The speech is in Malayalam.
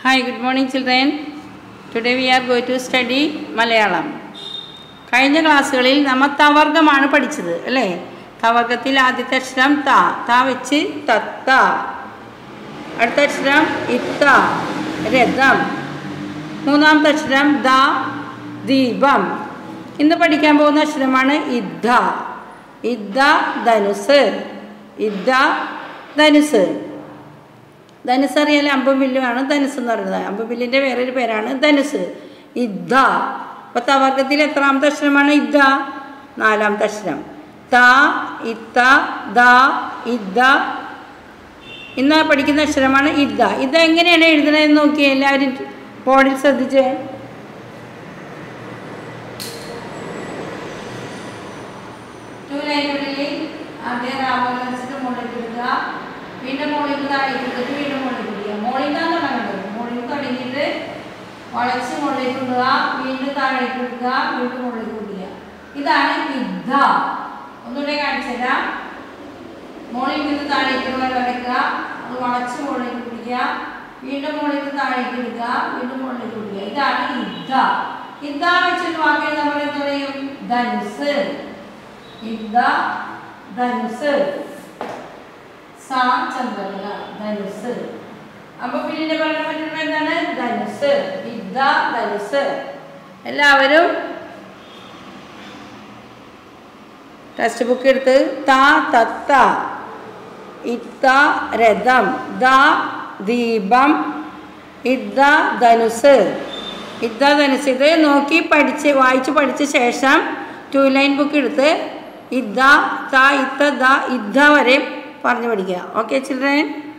Hi, good morning, children. Today we are going to study Malayalam കഴിഞ്ഞ ക്ലാസ്സുകളിൽ നമ്മൾ തവർഗമാണ് പഠിച്ചത് അല്ലേ തവർഗത്തിൽ ആദ്യത്തെ അക്ഷരം ത ത വെച്ച് തത്ത അടുത്ത അക്ഷരം ഇത്ത രഥം മൂന്നാമത്തെ അക്ഷരം ദ ദീപം ഇന്ന് പഠിക്കാൻ പോകുന്ന അക്ഷരമാണ് ഇദ്ദ ഇദ്ദ ധനുസ് ഇദ്ദ ധനുസ് ധനുസ് അറിയാൽ അമ്പും വില്ലുമാണ് ധനുസ് എന്ന് പറയുന്നത് അമ്പും വില്ലിൻ്റെ വേറൊരു പേരാണ് ധനുസ് ഇദ്ദ അപ്പോൾ തവർഗത്തിൽ എത്രാമത്തെ അക്ഷരമാണ് ഇദ്ദ നാലാമത്തെ അക്ഷരം ത ഇത്ത ദ ഇദ്ദ ഇന്ന് പഠിക്കുന്ന അക്ഷരമാണ് ഇദ്ദ ഇത് എങ്ങനെയാണ് എഴുതുന്നതെന്ന് നോക്കി എല്ലാവരും ബോർഡിൽ ശ്രദ്ധിച്ചേ ടു ലൈനുകളിൽ ആദ്യം രാമോളം വെച്ചിട്ട് മുകളിലേക്ക് എടുക്കുക വീണ്ടും മുകളിൽ താഴേക്ക് എടുത്തിട്ട് വീണ്ടും മുകളിലേക്ക് ഇടുക മുകളിൽ നിന്നാണ് തുടങ്ങേണ്ടത് മുകളിൽ തുടങ്ങിയിട്ട് വളച്ച് മുകളിലേക്ക് ഇടുക വീണ്ടും താഴേക്ക് എടുക്കുക വീണ്ടും മുകളിലേക്ക് ഇടുക ഇതാണ് യുദ്ധ ഒന്നുകൂടെ കാണിച്ചു തരാം മുകളിൽ നിന്ന് താഴേക്ക് ഇടുക വരയ്ക്കുക അത് വളച്ച് മുകളിലേക്ക് പിടിക്കുക വീണ്ടും മുകളിൽ നിന്ന് താഴേക്ക് ഇടുക വീണ്ടും മുകളിലേക്ക് ഇടുക ഇതാണ് യുദ്ധ യുദ്ധ വെച്ചിട്ട് വാക്കിൽ നമ്മൾ എന്ത് പറയും ധനുസ് യുദ്ധ ധനുസ് സാ ചന്ദ്രകല ധനുസ് അപ്പൊ പിന്നീട് പറയാൻ പറ്റുന്ന എന്താണ് ധനുസ് യുദ്ധ ധനുസ് എല്ലാവരും ടെക്സ്റ്റ് ബുക്ക് എടുത്ത് താ തത്ത ഇത്ത രഥം ദ ദീപം ഇദ്ദ ധനുസ് ഇദ്ദ ധനുസ് ഇത് നോക്കി പഠിച്ച് വായിച്ച് പഠിച്ച ശേഷം ടു ലൈൻ ബുക്ക് എടുത്ത് ഇദ്ദ ത ഇത്ത ദ ഇദ്ദ വരെ പറഞ്ഞു പഠിക്കുക ഓക്കെ ചിൽഡ്രൻ